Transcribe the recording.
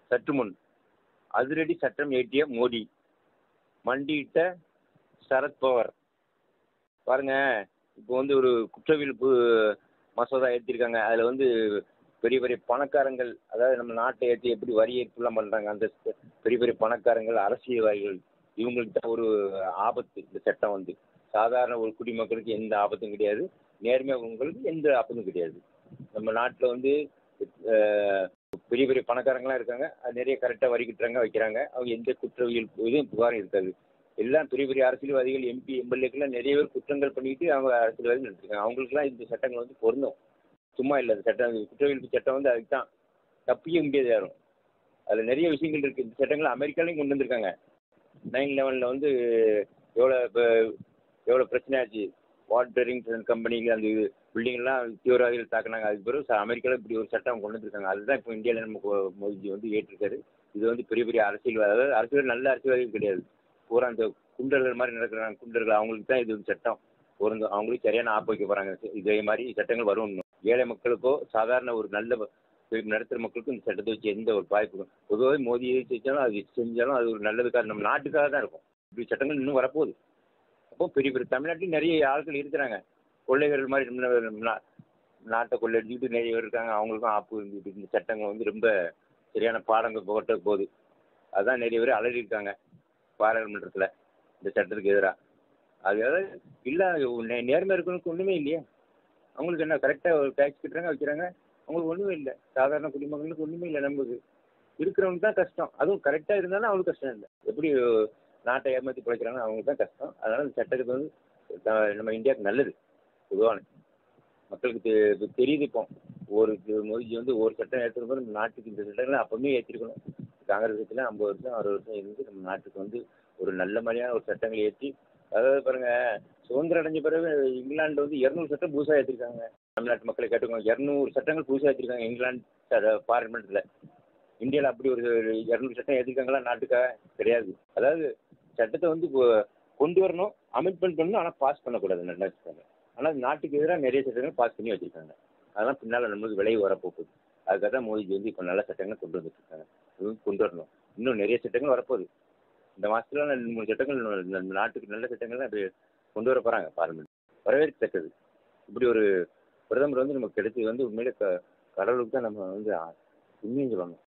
சற்று முன் அதிரடி சட்டம் இயற்றிய மோடி மண்டியிட்ட சரத்பவார் பாருங்க இப்போ வந்து ஒரு குற்றவியல் பு- மசோதா ஏற்றிருக்காங்க அதில் வந்து பெரிய பெரிய பணக்காரங்கள் அதாவது நம்ம நாட்டை ஏற்றி எப்படி வரி ஏற்புலாம் பண்ணுறாங்க அந்த ச- பெரிய பெரிய பணக்காரங்கள் அரசியல்வாதிகள் இவங்களுக்கு தான் ஒரு ஆபத்து இந்த சட்டம் வந்து சாதாரண ஒரு குடிமக்களுக்கு எந்த ஆபத்தும் கிடையாது நேர்மையாக உங்களுக்கு எந்த ஆபத்தும் கிடையாது நம்ம நாட்டில் வந்து அஹ், பெரிய பெரிய பணக்காரங்களாம் இருக்காங்க அது நிறைய கரெக்டாக வரி கட்டுறாங்க வைக்கிறாங்க அவங்க எந்த குற்றவியல் இதுவும் புகாரும் இருக்காது எல்லாம் பெரிய பெரிய அரசியல்வாதிகள் எம்பி எம்எல்ஏக்கெல்லாம் நிறைய பேர் குற்றங்கள் பண்ணிட்டு அவங்க அரசியல்வாதி நடத்திருக்காங்க அவங்களுக்குலாம் இந்த சட்டங்கள் வந்து பொருந்தும் சும்மா இல்லை அந்த சட்டம் குற்றவியல் சட்டம் வந்து அதுக்கு தான் தப்பிக்க முடியாது யாரும் அதில் நிறைய விஷயங்கள் இருக்குது இந்த சட்டங்களை அமெரிக்காலையும் கொண்டு வந்திருக்காங்க நைன் லெவனில் வந்து எவ்வளோ இப்போ எவ்வளோ பிரச்சனை ஆச்சு வாட்டரிங் கம்பெனிக்கு அந்த இது பில்டிங்லாம் தீவிரவாதிகள் தாக்குனாங்க அதுக்கு பிறகு ச- அமெரிக்காவில் இப்படி ஒரு சட்டம் கொண்டு வந்திருக்காங்க அதுதான் இப்போ இந்தியாவில் நம்ம கொ- மோடிஜி வந்து ஏற்றிருக்காரு இது வந்து பெரிய பெரிய அரசியல்வாதி அதாவது அரசியல் நல்ல அரசியல்வாதிகள் கிடையாது பூரா அந்த குண்டர்கள் மாதிரி நடக்கிறாங்க குண்டர்கள் அவங்களுக்கு தான் இது ஒரு சட்டம் பொருந்தும் அவங்களுக்கு சரியான ஆப்பு வைக்க போகிறாங்க இதே மாதிரி சட்டங்கள் வரும் இன்னும். ஏழை மக்களுக்கோ சாதாரண ஒரு நல்ல வ- நடத்துகிற மக்களுக்கும் இந்த சட்டத்தை வச்சு எந்த ஒரு வாய்ப்பும் பொதுவாக மோதி செஞ்சாலும் அது செஞ்சாலும் அது ஒரு நல்லதுக்காக நம்ம நாட்டுக்காக தான் இருக்கும் இப்படி சட்டங்கள் இன்னும் வரப்போகுது அப்போ பெரிய பெரிய தமிழ்நாட்டிலும் நிறைய ஆட்கள் இருக்கிறாங்க கொள்ளைகள் மாதிரி நம்ம நம்ம நா- நாட்டை கொள்ளையடிச்சுட்டு நிறைய பேர் இருக்காங்க அவங்களுக்கும் ஆப்பு இருந்துட்டு இந்த சட்டங்கள் வந்து ரொம்ப சரியான பாடங்கள் போட்ட போகுது அதான் நிறைய பேர் அலறி இருக்காங்க பாராளுமன்றத்தில் இந்த சட்டத்துக்கு எதிராக அது அதாவது இல்லை நே- நேர்மை இருக்கணுக்கு ஒன்றுமே இல்லையே அவங்களுக்கு என்ன கரெக்டாக ஒரு டேக்ஸ் கட்டுறாங்க வைக்கிறாங்க அவங்களுக்கு ஒன்றுமே இல்லை சாதாரண குடிமக்களுக்கு ஒன்றுமே இல்லை நமக்கு இருக்கிறவங்க தான் கஷ்டம் அதுவும் கரெக்டாக இருந்தாலும் அவங்களுக்கு கஷ்டம் இல்லை எப்படி நாட்டை ஏமாற்றி பிழைக்கிறாங்க அவங்களுக்கு தான் கஷ்டம் அதனால் இந்த சட்டத்துக்கு வந்து த- நம்ம இந்தியாவுக்கு நல்லது பொதுவான மக்களுக்கு தெ- இப்ப தெரியுது இப்போ ஒரு இது மோடிஜி வந்து ஒரு சட்டம் ஏற்றுக்கும் போது நம்ம நாட்டுக்கு இந்த சட்டங்களை அப்பவுமே ஏற்றிருக்கணும் காங்கிரஸ் கட்சியில் ஐம்பது வருஷம் அறுபது வருஷம் இருந்து நம்ம நாட்டுக்கு வந்து ஒரு நல்ல மாதிரியான ஒரு சட்டங்களை ஏற்றி அதாவது பாருங்க சுதந்திரம் அடைஞ்ச பிறகு இங்கிலாந்து வந்து இரநூறு சட்டம் புதுசாக ஏற்றிருக்காங்க தமிழ்நாட்டு மக்களை கேட்டுக்கோங்க இரநூறு சட்டங்கள் புதுசாக ஏற்றிருக்காங்க இங்கிலாந்து பார்லிமெண்ட்டில் இந்தியாவில் அப்படி ஒரு இரநூறு சட்டம் ஏற்றிருக்காங்களா நாட்டுக்காக கிடையாது அதாவது சட்டத்தை வந்து கொ- கொண்டு வரணும் அமெண்ட்மெண்ட் பண்ணணும் ஆனால் பாஸ் பண்ணக்கூடாது நல்லா வச்சுருக்காங்க ஆனால் நாட்டுக்கு எதிராக நிறைய சட்டங்கள் பாஸ் பண்ணி வச்சுருக்காங்க அதெல்லாம் பின்னால் நம்மளுக்கு விளைவு வரப்போகுது அதுக்காக தான் மோடிஜி வந்து இப்போ நல்ல சட்டங்கள் கொண்டு வந்துட்டு இருக்காங்க இதுவும் கொண்டு வரணும் இன்னும் நிறைய சட்டங்கள் வரப்போகுது இந்த மாதத்துல ரெண்டு மூணு சட்டங்கள் இன்னும் நம்ம நாட்டுக்கு நல்ல சட்டங்கள் தான் கொண்டு வர போகிறாங்க பார்லிமெண்ட் வரவேற்கத்தக்கது இப்படி ஒரு பிரதமர் வந்து நமக்கு கிடைச்சது வந்து உண்மையிலே க கடவுளுக்கு தான் நம்ம வந்து உண்மையும் சொல்லணும்